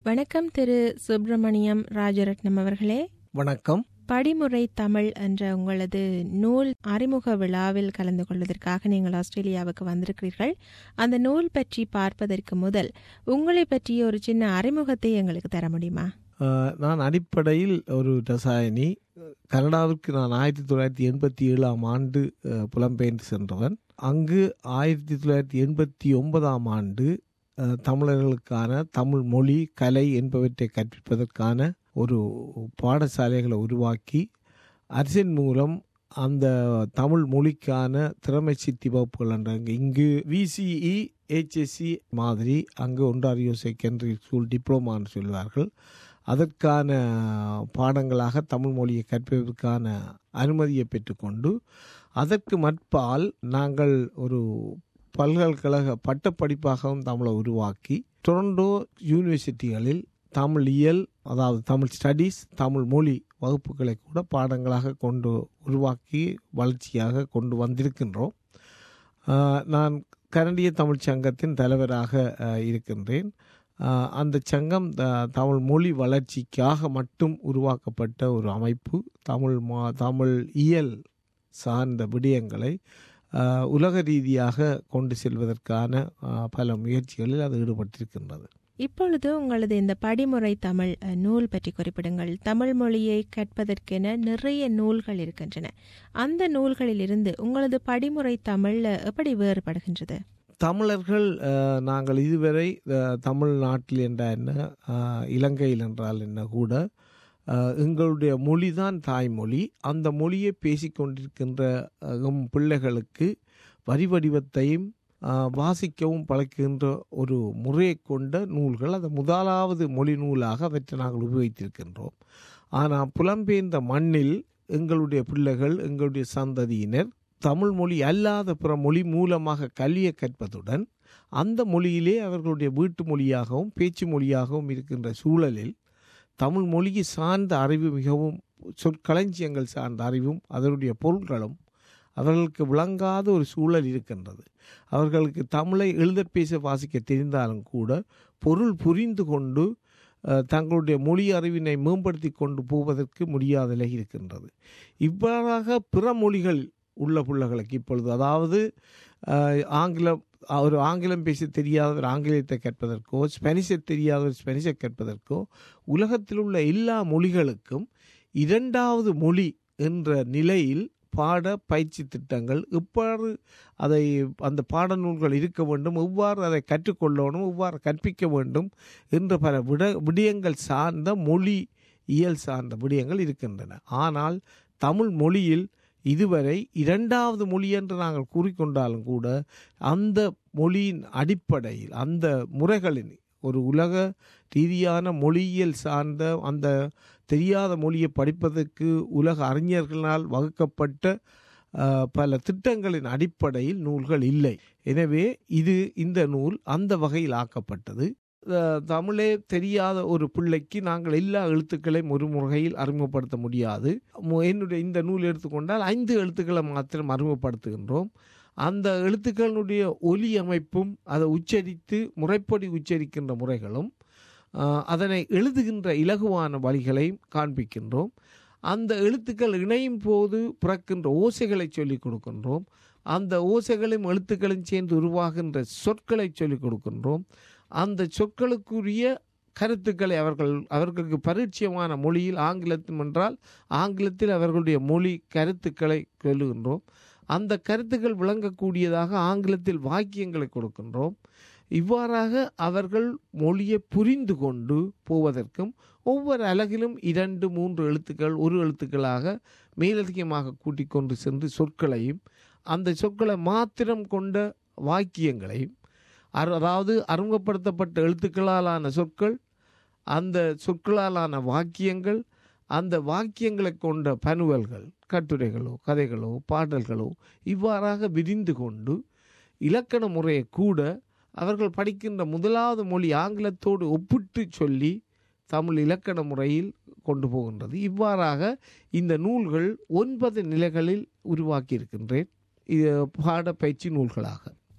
வணக்கம் திரு சுப்பிரமணியம் ராஜரட்னம் அவர்களே வணக்கம் படிமுறை தமிழ் என்ற உங்களது நூல் அறிமுக விழாவில் கலந்து கொள்வதற்காக நீங்கள் ஆஸ்திரேலியாவுக்கு வந்திருக்கிறீர்கள் அந்த நூல் பற்றி பார்ப்பதற்கு முதல் உங்களை பற்றிய ஒரு சின்ன அறிமுகத்தை எங்களுக்கு தர முடியுமா அஹ், நான் அடிப்படையில் ஒரு ரசாயனி கனடாவிற்கு நான் ஆயிரத்தி தொள்ளாயிரத்தி எண்பத்தி ஏழாம் ஆண்டு அஹ், புலம்பெயர்ந்து சென்றவன் அங்கு ஆயிரத்தி தொள்ளாயிரத்தி எண்பத்தி ஒன்பதாம் ஆண்டு அஹ், தமிழர்களுக்கான தமிழ் மொழி கலை என்பவற்றை கற்பிப்பதற்கான ஒரு பாடசாலைகளை உருவாக்கி அரசின் மூலம் அந்த தமிழ் மொழிக்கான திறமை சித்தி வகுப்புகள் என்றாங்க இங்கு விசிஇ ஹெச்எஸ்சி மாதிரி அங்கு ஒன்றாரியோ செகண்டரி ஸ்கூல் டிப்ளமான்னு சொல்வார்கள் அதற்கான பாடங்களாக தமிழ் மொழியை கற்பதற்கான அனுமதியை பெற்றுக்கொண்டு அதற்கு மற்பால் நாங்கள் ஒரு பல்கலைக்கழக பட்டப்படிப்பாகவும் தமிழை உருவாக்கி டொரண்டோ யூனிவர்சிட்டிகளில் தமிழியல் அதாவது தமிழ் ஸ்டடீஸ் தமிழ் மொழி வகுப்புகளை கூட பாடங்களாக கொண்டு உருவாக்கி வளர்ச்சியாக கொண்டு வந்திருக்கின்றோம் ஆஹ் நான் கனடிய தமிழ்ச் சங்கத்தின் தலைவராக ஆஹ் இருக்கின்றேன் ஆஹ் அந்த சங்கம் த- தமிழ் மொழி வளர்ச்சிக்காக மட்டும் உருவாக்கப்பட்ட ஒரு அமைப்பு தமிழ் மா தமிழ் இயல் சார்ந்த விடயங்களை ஆஹ் உலக ரீதியாக கொண்டு செல்வதற்கான ஆஹ் பல முயற்சிகளில் அது ஈடுபட்டிருக்கின்றது இப்பொழுது உங்களது இந்த படிமுறை தமிழ் அஹ், நூல் பற்றி குறிப்பிடுங்கள் தமிழ் மொழியை கற்பதற்கென நிறைய நூல்கள் இருக்கின்றன அந்த நூல்களிலிருந்து உங்களது படிமுறை தமிழ் அஹ், எப்படி வேறுபடுகின்றது தமிழர்கள் அஹ், நாங்கள் இதுவரை அஹ், தமிழ்நாட்டில் என்றால் என்ன அஹ், இலங்கையில் என்றால் என்ன கூட அஹ், எங்களுடைய மொழிதான் தாய்மொழி அந்த மொழியை பேசிக்கொண்டிருக்கின்ற அஹ், எம் பிள்ளைகளுக்கு வரி வடிவத்தையும் அஹ், வாசிக்கவும் பழக்குகின்ற ஒரு முறையை கொண்ட நூல்கள் அது முதலாவது மொழி நூலாக அவற்றை நாங்கள் உபயோகித்திருக்கின்றோம் ஆனால் புலம்பெயர்ந்த மண்ணில் எங்களுடைய பிள்ளைகள் எங்களுடைய சந்ததியினர் தமிழ் மொழி அல்லாத பிற மொழி மூலமாக கல்வியை கற்பதுடன் அந்த மொழியிலே அவர்களுடைய வீட்டு மொழியாகவும் பேச்சு மொழியாகவும் இருக்கின்ற சூழலில் தமிழ் மொழியை சார்ந்த அறிவு மிகவும் சொற்களஞ்சியங்கள் சார்ந்த அறிவும் அதனுடைய பொருள்களும் அவர்களுக்கு விளங்காத ஒரு சூழல் இருக்கின்றது அவர்களுக்கு தமிழை எழுத பேச வாசிக்க தெரிந்தாலும் கூட பொருள் புரிந்து கொண்டு அஹ், தங்களுடைய மொழி அறிவினை மேம்படுத்தி கொண்டு போவதற்கு முடியாத நிலை இருக்கின்றது இவ்வாறாக பிற மொழிகள் உள்ள பிள்ளைகளுக்கு இப்பொழுது அதாவது அஹ், ஆங்கிலம் ஒரு ஆங்கிலம் பேச தெரியாதவர் ஆங்கிலத்தை கற்பதற்கோ ஸ்பானிஷை தெரியாதவர் ஸ்பானிஷை கற்பதற்கோ உலகத்தில் உள்ள எல்லா மொழிகளுக்கும் இரண்டாவது மொழி என்ற நிலையில் பாட பயிற்சி திட்டங்கள் எவ்வாறு அதை அந்த பாடநூல்கள் இருக்க வேண்டும் எவ்வாறு அதை கற்றுக்கொள்ளணும் எவ்வாறு கற்பிக்க வேண்டும் என்ற பல விட விடயங்கள் சார்ந்த மொழி இயல் சார்ந்த விடயங்கள் இருக்கின்றன ஆனால் தமிழ் மொழியில் இதுவரை இரண்டாவது மொழி என்று நாங்கள் கூறிக்கொண்டாலும் கூட அந்த மொழியின் அடிப்படையில் அந்த முறைகளின் ஒரு உலக ரீதியான மொழியியல் சார்ந்த அந்த தெரியாத மொழியை படிப்பதற்கு உலக அறிஞர்களால் வகுக்கப்பட்ட அஹ், பல திட்டங்களின் அடிப்படையில் நூல்கள் இல்லை எனவே இது இந்த நூல் அந்த வகையில் ஆக்கப்பட்டது அஹ், தமிழே தெரியாத ஒரு பிள்ளைக்கு நாங்கள் எல்லா எழுத்துக்களையும் ஒரு முறையில் அறிமுகப்படுத்த முடியாது மு- என்னுடைய இந்த நூல் எடுத்துக்கொண்டால் ஐந்து எழுத்துக்களை மாத்திரம் அறிமுகப்படுத்துகின்றோம் அந்த எழுத்துக்களுடைய ஒலி அமைப்பும் அதை உச்சரித்து முறைப்படி உச்சரிக்கின்ற முறைகளும் ஆஹ், அதனை எழுதுகின்ற இலகுவான வழிகளையும் காண்பிக்கின்றோம் அந்த எழுத்துக்கள் இணையும் போது பிறக்கின்ற ஓசைகளை சொல்லிக் கொடுக்கின்றோம் அந்த ஓசைகளையும் எழுத்துக்களையும் சேர்ந்து உருவாகின்ற சொற்களை சொல்லிக் கொடுக்கின்றோம் அந்த சொற்களுக்குரிய கருத்துக்களை அவர்கள் அவர்களுக்கு பரிச்சயமான மொழியில் ஆங்கிலத்தில் என்றால் ஆங்கிலத்தில் அவர்களுடைய மொழி கருத்துக்களை சொல்லுகின்றோம் அந்த கருத்துக்கள் விளங்கக்கூடியதாக ஆங்கிலத்தில் வாக்கியங்களை கொடுக்கின்றோம் இவ்வாறாக அவர்கள் மொழியை புரிந்து கொண்டு போவதற்கும் ஒவ்வொரு அலகிலும் இரண்டு மூன்று எழுத்துக்கள் ஒரு எழுத்துக்களாக மேலதிகமாக கூட்டிக் கொண்டு சென்று சொற்களையும் அந்த சொற்களை மாத்திரம் கொண்ட வாக்கியங்களையும் அரு- அதாவது அறிமுகப்படுத்தப்பட்ட எழுத்துக்களாலான சொற்கள் அந்த சொற்களாலான வாக்கியங்கள் அந்த வாக்கியங்களை கொண்ட பனுவல்கள் கட்டுரைகளோ கதைகளோ பாடல்களோ இவ்வாறாக விரிந்து கொண்டு இலக்கண முறையை கூட அவர்கள் படிக்கின்ற முதலாவது மொழி ஆங்கிலத்தோடு ஒப்பிட்டு சொல்லி தமிழ் இலக்கண முறையில் கொண்டு போகின்றது இவ்வாறாக இந்த நூல்கள் ஒன்பது நிலைகளில் உருவாக்கி இருக்கின்றேன் இது பாட பயிற்சி நூல்களாக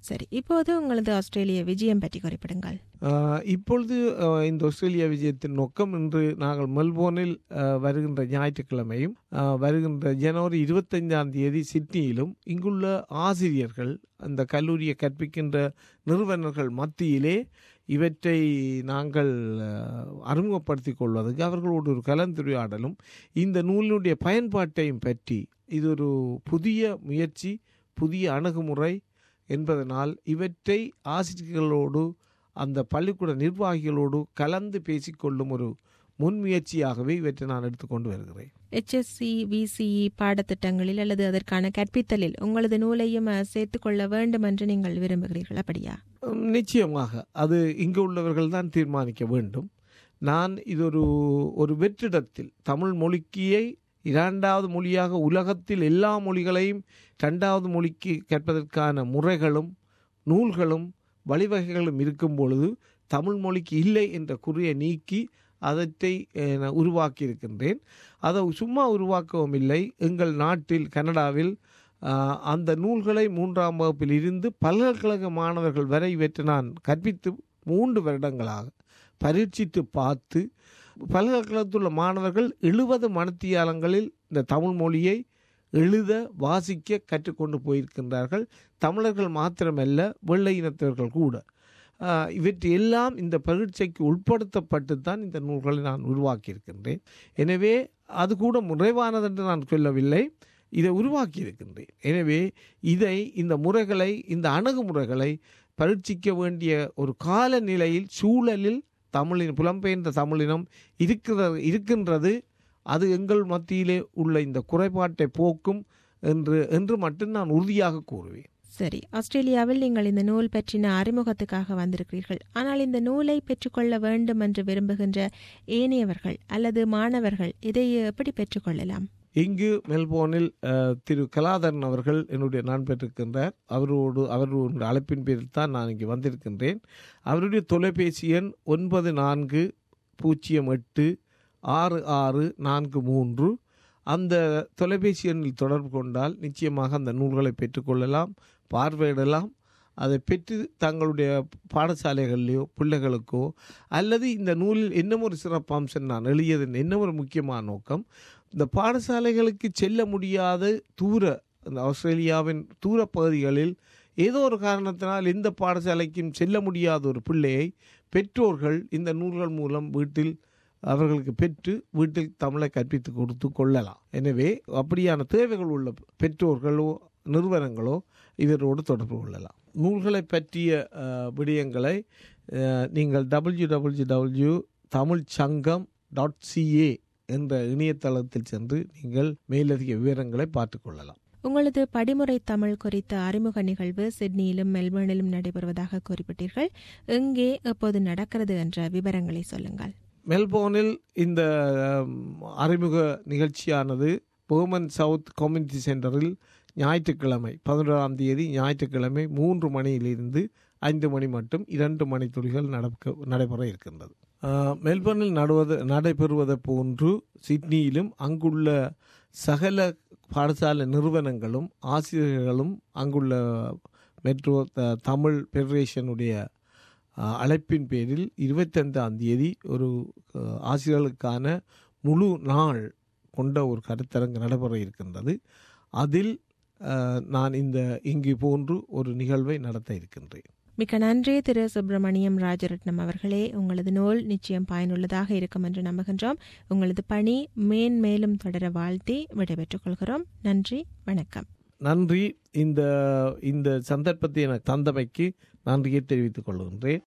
சரி இப்போது உங்களது ஆஸ்திரேலிய விஜயம் பற்றி குறிப்பிடுங்கள் ஆஹ் இப்பொழுது ஆஹ் இந்த ஆஸ்திரேலியா விஜயத்தின் நோக்கம் இன்று நாங்கள் மெல்போர்னில் ஆஹ் வருகின்ற ஞாயிற்றுக்கிழமையும் ஆஹ் வருகின்ற ஜனவரி இருபத்தைந்தாம் தேதி சிட்னியிலும் இங்குள்ள ஆசிரியர்கள் அந்த கல்லூரியை கற்பிக்கின்ற நிறுவனர்கள் மத்தியிலே இவற்றை நாங்கள் ஆஹ், அறிமுகப்படுத்திக் கொள்வதற்கு அவர்களோடு ஒரு கலந்துரையாடலும் இந்த நூலினுடைய பயன்பாட்டையும் பற்றி இது ஒரு புதிய முயற்சி புதிய அணுகுமுறை என்பதனால் இவற்றை ஆசிரியர்களோடு அந்த பள்ளிக்கூட நிர்வாகிகளோடு கலந்து பேசிக்கொள்ளும் ஒரு முன்முயற்சியாகவே இவற்றை நான் எடுத்துக்கொண்டு வருகிறேன் HSC விசிஇ பாடத்திட்டங்களில் அல்லது அதற்கான கற்பித்தலில் உங்களது நூலையும் அஹ், சேர்த்துக் கொள்ள வேண்டும் என்று நீங்கள் விரும்புகிறீர்கள் அப்படியா உம், நிச்சயமாக அது இங்கு உள்ளவர்கள் தான் தீர்மானிக்க வேண்டும் நான் இது ஒரு ஒரு வெற்றிடத்தில் தமிழ் மொழிக்கியை இரண்டாவது மொழியாக உலகத்தில் எல்லா மொழிகளையும் இரண்டாவது மொழிக்கு கற்பதற்கான முறைகளும் நூல்களும் வழிவகைகளும் இருக்கும் பொழுது தமிழ் மொழிக்கு இல்லை என்ற குறியை நீக்கி அதத்தை அஹ், நான் உருவாக்கி இருக்கின்றேன் அதை சும்மா உருவாக்கவும் இல்லை எங்கள் நாட்டில் கனடாவில் ஆஹ், அந்த நூல்களை மூன்றாம் வகுப்பில் இருந்து பல்கலைக்கழக மாணவர்கள் வரை இவற்றை நான் கற்பித்து மூன்று வருடங்களாக பரீட்சித்து பார்த்து பல்கலைக்கழகத்தில் உள்ள மாணவர்கள் எழுபது மனத்தியாலங்களில் இந்த தமிழ் மொழியை எழுத வாசிக்க கற்றுக்கொண்டு போயிருக்கின்றார்கள் தமிழர்கள் மாத்திரமல்ல வெள்ளை இனத்தவர்கள் கூட ஆஹ், இவற்றை எல்லாம் இந்த பரீட்சைக்கு உட்படுத்தப்பட்டு தான் இந்த நூல்களை நான் உருவாக்கியிருக்கின்றேன் எனவே அது கூட முறைவானது என்று நான் சொல்லவில்லை இதை உருவாக்கி இருக்கின்றேன் எனவே இதை இந்த முறைகளை இந்த அணுகுமுறைகளை பரீட்சிக்க வேண்டிய ஒரு கால நிலையில் சூழலில் தமிழின் புலம்பெயர்ந்த தமிழினம் இருக்கிற இருக்கின்றது அது எங்கள் மத்தியிலே உள்ள இந்த குறைபாட்டை போக்கும் என்று என்று மட்டும் நான் உறுதியாக கூறுவேன் சரி ஆஸ்திரேலியாவில் நீங்கள் இந்த நூல் பற்றின அறிமுகத்துக்காக வந்திருக்கிறீர்கள் ஆனால் இந்த நூலை பெற்றுக்கொள்ள வேண்டும் என்று விரும்புகின்ற ஏனையவர்கள் அல்லது மாணவர்கள் இதை எப்படி பெற்றுக்கொள்ளலாம் இங்கு மெல்போர்னில் அஹ், திரு கலாதரன் அவர்கள் என்னுடைய நண்பர் இருக்கின்றார் அவரோடு அவருடைய அழைப்பின் பேரில் தான் நான் இங்கே வந்திருக்கின்றேன் அவருடைய தொலைபேசி எண் ஒன்பது நான்கு பூஜ்ஜியம் எட்டு ஆறு ஆறு நான்கு மூன்று அந்த தொலைபேசி எண்ணில் தொடர்பு கொண்டால் நிச்சயமாக அந்த நூல்களை பெற்றுக்கொள்ளலாம் பார்வையிடலாம் அதை பெற்று தங்களுடைய பாடசாலைகளிலேயோ பிள்ளைகளுக்கோ அல்லது இந்த நூலில் இன்னும் ஒரு சிறப்பம்சம் நான் எழுதியதன் இன்னும் ஒரு முக்கியமான நோக்கம் இந்த பாடசாலைகளுக்கு செல்ல முடியாத தூர இந்த ஆஸ்திரேலியாவின் தூர பகுதிகளில் ஏதோ ஒரு காரணத்தினால் எந்த பாடசாலைக்கும் செல்ல முடியாத ஒரு பிள்ளையை பெற்றோர்கள் இந்த நூல்கள் மூலம் வீட்டில் அவர்களுக்கு பெற்று வீட்டில் தமிழை கற்பித்து கொடுத்து கொள்ளலாம் எனவே அப்படியான தேவைகள் உள்ள பெற்றோர்களோ நிறுவனங்களோ இவரோடு தொடர்பு கொள்ளலாம் நூல்களை பற்றிய அஹ், விடயங்களை அஹ், நீங்கள் டபிள்யூ டபிள்யூ டபிள்யூ தமிழ் சங்கம் டாட் சிஏ என்ற இணையதளத்தில் சென்று நீங்கள் மேலதிக விவரங்களை பார்த்துக் கொள்ளலாம் உங்களது படிமுறை தமிழ் குறித்த அறிமுக நிகழ்வு சிட்னியிலும் மெல்பர்னிலும் நடைபெறுவதாக குறிப்பிட்டீர்கள் எங்கே எப்போது நடக்கிறது என்ற விவரங்களை சொல்லுங்கள் மெல்போர்னில் இந்த அம், அறிமுக நிகழ்ச்சியானது போமன் சவுத் கம்யூனிட்டி சென்டரில் ஞாயிற்றுக்கிழமை பதினோராம் தேதி ஞாயிற்றுக்கிழமை மூன்று மணியிலிருந்து ஐந்து மணி மட்டும் இரண்டு மணி துளிகள் நடக்க நடைபெற இருக்கின்றது அஹ், மெல்போர்னில் நடுவது நடைபெறுவதை போன்று சிட்னியிலும் அங்குள்ள சகல பாடசாலை நிறுவனங்களும் ஆசிரியர்களும் அங்குள்ள மெட்ரோ த- தமிழ் ஃபெடரேஷனுடைய அஹ், அழைப்பின் பேரில் இருபத்தைந்தாம் தேதி ஒரு அஹ், ஆசிரியர்களுக்கான முழு நாள் கொண்ட ஒரு கருத்தரங்கு நடைபெற இருக்கின்றது அதில் அஹ், நான் இந்த இங்கு போன்று ஒரு நிகழ்வை நடத்த இருக்கின்றேன் மிக்க நன்றி திரு சுப்பிரமணியம் ராஜரட்னம் அவர்களே உங்களது நூல் நிச்சயம் பயனுள்ளதாக இருக்கும் என்று நம்புகின்றோம் உங்களது பணி மேன்மேலும் தொடர வாழ்த்தி விடைபெற்றுக் கொள்கிறோம் நன்றி வணக்கம் நன்றி இந்த இந்த சந்தர்ப்பத்தை எனக்கு தந்தமைக்கு நன்றியை தெரிவித்துக் கொள்கின்றேன்